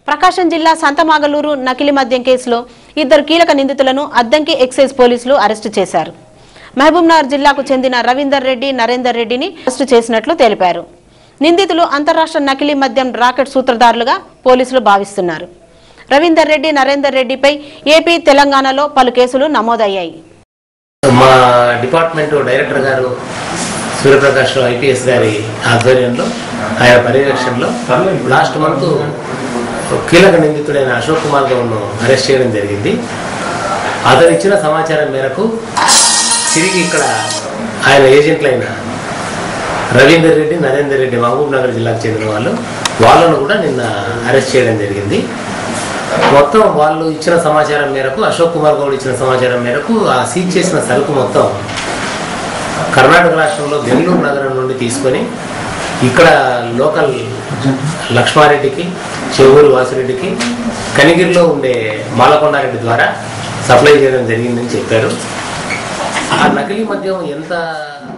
ప్రకాశం జిల్లా సంతమాగలూరు నకిలీ మద్యం కేసులో ఇద్దరు కీలక నిందితులను అద్దంకి ఎక్సైజ్ పోలీసులు అరెస్టు చేశారు మహబూబ్నగర్ జిల్లాకు చెందిన రవీందర్ రెడ్డి నరేందర్ రెడ్డిని అరెస్టు చేసినట్లు తెలిపారు నిందితులు అంతరాష్ట్ర నకిలీ మద్యం రాకెట్ సూత్రధారులుగా పోలీసులు భావిస్తున్నారు రవీందర్ రెడ్డి నరేందర్ రెడ్డిపై ఏపీ తెలంగాణలో పలు కేసులు నమోదయ్యాయి మా డిపార్ట్మెంట్ డైరెక్టర్ గారు సూర్యప్రకాష్ రావు ఐపీఎస్ గారి ఆధ్వర్యంలో ఆయన పర్యవేక్షణలో లాస్ట్ మంత్ కీలక నిందితుడైన అశోక్ కుమార్ గౌడ్ను అరెస్ట్ చేయడం జరిగింది అతను ఇచ్చిన సమాచారం మేరకు తిరిగి ఇక్కడ ఆయన ఏజెంట్లైన రవీందర్ రెడ్డి నరేందర్ రెడ్డి మహబూబ్ నగర్ జిల్లాకు చెందిన వాళ్ళు వాళ్ళను కూడా నిన్న అరెస్ట్ చేయడం జరిగింది మొత్తం వాళ్ళు ఇచ్చిన సమాచారం మేరకు అశోక్ కుమార్ గౌడ్ ఇచ్చిన సమాచారం మేరకు ఆ సీజ్ చేసిన సరుకు మొత్తం కర్ణాటక రాష్ట్రంలో బెంగళూరు నగరం నుండి తీసుకొని ఇక్కడ లోకల్ లక్ష్మారెడ్డికి చెవూరు వాసిరెడ్డికి కనిగిరిలో ఉండే మాలకొండారెడ్డి ద్వారా సప్లై చేయడం జరిగిందని చెప్పారు ఆ నకిలీ మద్యం ఎంత